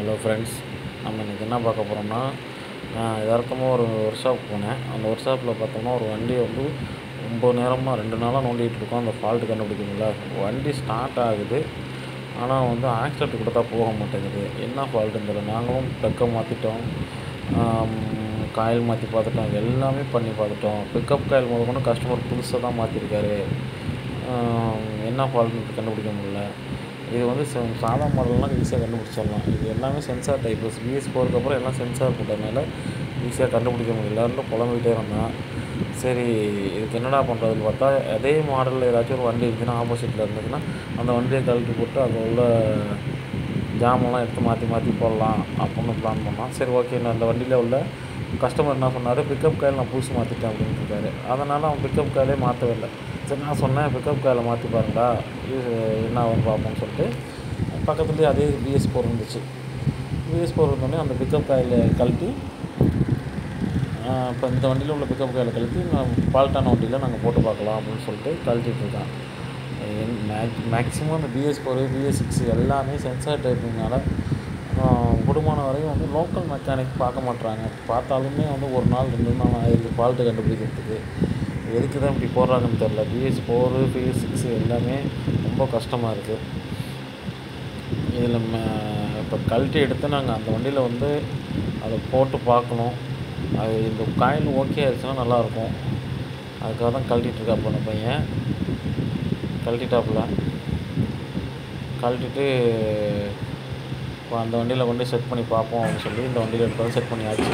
hello friends நம்ம இன்றைக்கி என்ன பார்க்க போகிறோம்னா நான் எதார்த்தமாக ஒரு ஒர்க் ஷாப் போனேன் அந்த ஒர்க் ஷாப்பில் பார்த்தோம்னா ஒரு வண்டியை வந்து ரொம்ப நேரமாக ரெண்டு நாளாக நோண்டிகிட்டு இருக்கோம் அந்த ஃபால்ட்டு கண்டுபிடிக்க முடியல வண்டி ஸ்டார்ட் ஆகுது ஆனால் வந்து ஆக்சிடென்ட் கொடுத்தா போக மாட்டேங்குது என்ன ஃபால்ட்டுன்னு தெரியல நாங்களும் ப்ளக்கை மாற்றிட்டோம் காயில் மாற்றி பார்த்துட்டோம் எல்லாமே பண்ணி பார்த்துட்டோம் பிக்கப் காயில் முதல் கொண்டு கஸ்டமர் புதுசாக தான் மாற்றிருக்காரு என்ன ஃபால்ட்டுன்னு கண்டுபிடிக்க முடியல இது வந்து ச- சாதா மாடல்லாம் ஈஸியாக கண்டுபிடிச்சிடலாம் இது எல்லாமே சென்சார் டைப்பு பிஎஸ் போகிறதுக்கு அப்புறம் எல்லாம் சென்சார் போட்டதுனால ஈஸியாக கண்டுபிடிக்க முடியலன்னு புலம்பிகிட்டே இருந்தான் சரி இதுக்கு என்னடா பண்ணுறதுன்னு பார்த்தா அதே மாடலில் ஏதாச்சும் ஒரு வண்டி இருந்துச்சுன்னா ஆப்போசிட்டில் இருந்துச்சுன்னா அந்த வண்டியை கழட்டி போட்டு அதில் உள்ள ஜாமெல்லாம் எடுத்து மாற்றி மாற்றி போடலாம் அப்படின்னு பிளான் பண்ணோம் சரி ஓகே நான் அந்த வண்டியில் உள்ள கஸ்டமர் என்ன பண்ணார் பிக்கப் காயில் நான் புதுசு மாற்றிட்டேன் அப்படின்னு இருக்காரு அதனால் அவன் பிக்கப் காயிலே மாற்றவே இல்லை சரி நான் சொன்னேன் பிக்கப் காயில் மாற்றி பாருங்கடா இது என்ன ஆகும் பார்ப்போம்னு சொல்லிட்டு பக்கத்துலேயே அதே பிஎஸ் ஃபோர் இருந்துச்சு பிஎஸ் ஃபோர் இருந்தோடனே அந்த பிக்கப் காயில் கழட்டி இப்போ இந்த வண்டியில் உள்ள பிக்கப் காயில் கழட்டி நான் பால்ட்டான வண்டியில் நாங்கள் போட்டு பார்க்கலாம் அப்படின்னு சொல்லிட்டு கழட்டிட்டு இருக்கேன் மேக் மேக்ஸிமம் இந்த பிஎஸ் ஃபோரு பிஎஸ் சிக்ஸ் எல்லாமே சென்சார் டைப்புனால குடும்பமான வரையும் வந்து லோக்கல் மெக்கானிக் பார்க்க மாட்றாங்க பார்த்தாலுமே வந்து ஒரு நாள் ரெண்டு நாள் ஆயிடுது ஃபால்ட்டு கண்டுபிடிக்கிறதுக்கு எதுக்கு தான் இப்படி போடுறாங்கன்னு தெரில பிஎஸ் ஃபோரு பிஎஸ் சிக்ஸ் எல்லாமே ரொம்ப கஷ்டமாக இருக்குது இதில் இப்போ கழட்டி எடுத்து நாங்கள் அந்த வண்டியில் வந்து அதை போட்டு பார்க்கணும் அது இந்த காயில் ஓகே ஆயிடுச்சுன்னா நல்லாயிருக்கும் அதுக்காக தான் கழட்டிட்டு இருக்காப்புல அந்த பையன் கழட்டிட்டாப்புல கழட்டிட்டு இப்போ அந்த வண்டியில் கொண்டு செட் பண்ணி பார்ப்போம் அப்படின்னு சொல்லி இந்த வண்டியில் எடுத்தாலும் செட் பண்ணியாச்சு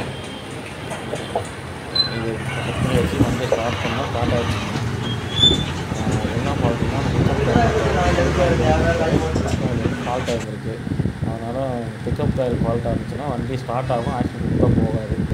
இது செட் பண்ணி வச்சு வண்டி ஸ்டார்ட் பண்ணால் ஸ்டார்ட் ஆச்சு ஆஹ் என்ன ஃபால்ட்டுனா ஃபால்ட் ஆகிருக்கு அதனால் பிக்கப் காயில் ஃபால்ட்டாக இருந்துச்சுன்னா வண்டி ஸ்டார்ட் ஆகும் ஆக்சிடென்ட் தான் போகாது